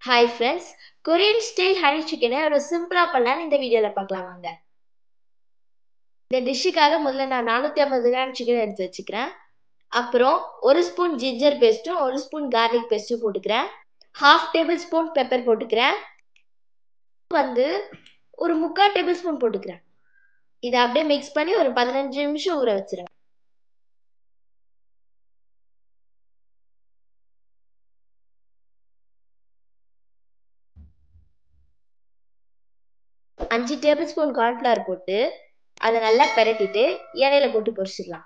hi friends Korean style honey சிக்கனை ஒரு சிம்பிளாக பண்ணலான்னு இந்த வீடியோவில் பார்க்கலாம் வாங்க இந்த டிஷ்ஷுக்காக முதல்ல நான் நானூற்றி ஐம்பது கிராம் சிக்கன் எடுத்து வச்சுக்கிறேன் அப்புறம் ஒரு ஸ்பூன் ஜிஞ்சர் பேஸ்ட்டும் ஒரு ஸ்பூன் கார்லிக் பேஸ்ட்டும் போட்டுக்கிறேன் ஹாஃப் டேபிள் ஸ்பூன் பெப்பர் போட்டுக்கிறேன் வந்து ஒரு முக்கால் டேபிள் ஸ்பூன் போட்டுக்கிறேன் இதை அப்படியே மிக்ஸ் பண்ணி ஒரு பதினஞ்சு நிமிஷம் ஊற வச்சிருவேன் அஞ்சு டேபிள் ஸ்பூன் கார்ன்ஃப்ளவர் போட்டு அதை நல்லா பெரட்டிட்டு எண்ணெயில் போட்டு பொரிச்சிடலாம்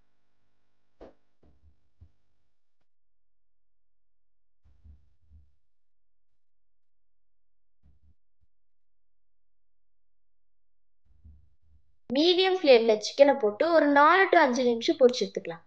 மீடியம் ஃப்ளேமில் சிக்கனை போட்டு ஒரு நாலு டு அஞ்சு நிமிஷம் பொரிச்சு எடுத்துக்கலாம்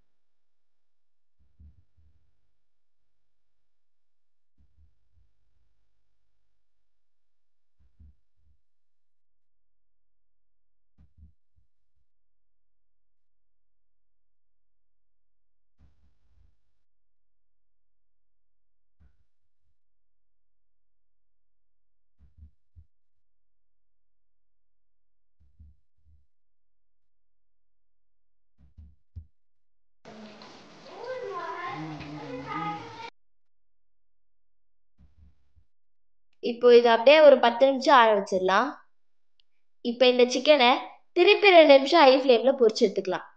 இப்போ இதை அப்படியே ஒரு பத்து நிமிஷம் ஆற வச்சிடலாம் இப்போ இந்த சிக்கனை திருப்பி ரெண்டு நிமிஷம் ஹை ஃப்ளேமில் பொரிச்சு எடுத்துக்கலாம்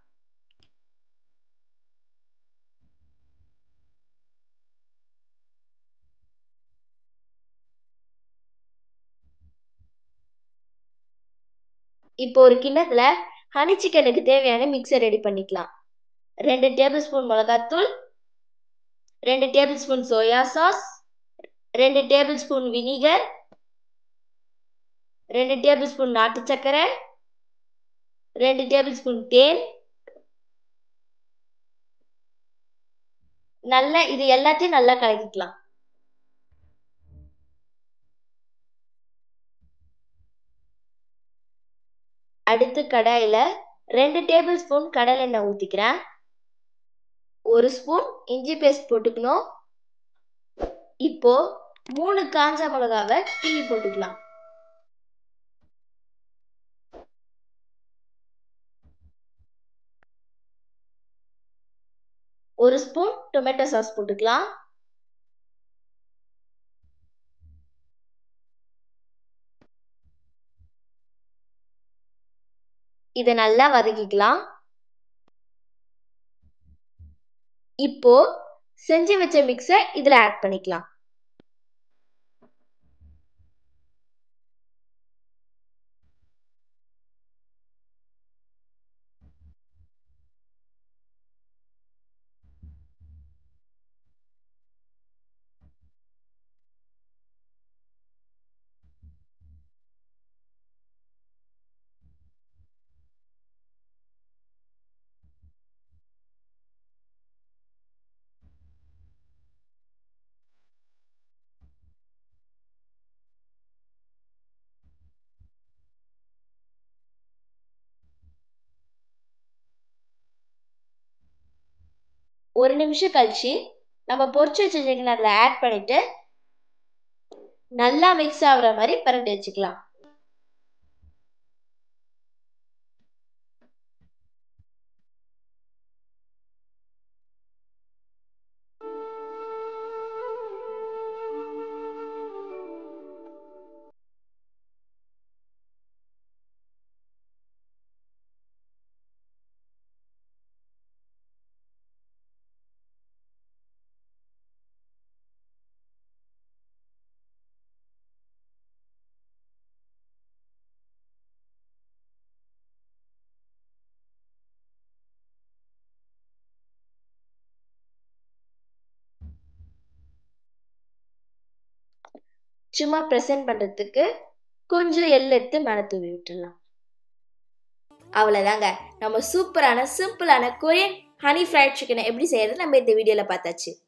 இப்போ ஒரு கிண்ணத்துல ஹனி சிக்கனுக்கு தேவையான மிக்சர் ரெடி பண்ணிக்கலாம் ரெண்டு டேபிள் ஸ்பூன் மிளகாத்தூள் ரெண்டு டேபிள் ஸ்பூன் சோயா சாஸ் ரெண்டு டேபிள் ஸ்பூன் வினிகர் ரெண்டு டேபிள் ஸ்பூன் நாட்டு சர்க்கரை ரெண்டு டேபிள் ஸ்பூன் தேன் நல்லா இது எல்லாத்தையும் நல்லா கலக்கிக்கலாம் அடுத்து கடாயில் ரெண்டு டேபிள் ஸ்பூன் கடலை எண்ணெய் ஊற்றிக்கிறேன் ஒரு ஸ்பூன் இஞ்சி பேஸ்ட் போட்டுக்கணும் இப்போ மூணு காஞ்ச மிளகாவை கிள்ளி போட்டுக்கலாம் ஒரு ஸ்பூன் டொமேட்டோ சாஸ் போட்டுக்கலாம் இதை நல்லா வதக்கிக்கலாம் இப்போ செஞ்சு வச்ச மிக்ஸை இதில் ஆட் பண்ணிக்கலாம் ஒரு நிமிஷம் கழிச்சு நம்ம பொரிச்சு வச்ச சிக்கன் அதில் ஆட் பண்ணிட்டு நல்லா மிக்ஸ் ஆகுற மாதிரி பரட்டி வச்சுக்கலாம் சும்மா ப்ரெசென்ட் பண்ணுறதுக்கு கொஞ்சம் எள் எடுத்து மேலே தூவி விட்டுடலாம் அவ்வளோதாங்க நம்ம சூப்பரான சிம்பிளான கொரியன் ஹனி ஃப்ரைட் சிக்கனை எப்படி செய்யறது நம்ம இந்த வீடியோவில் பார்த்தாச்சு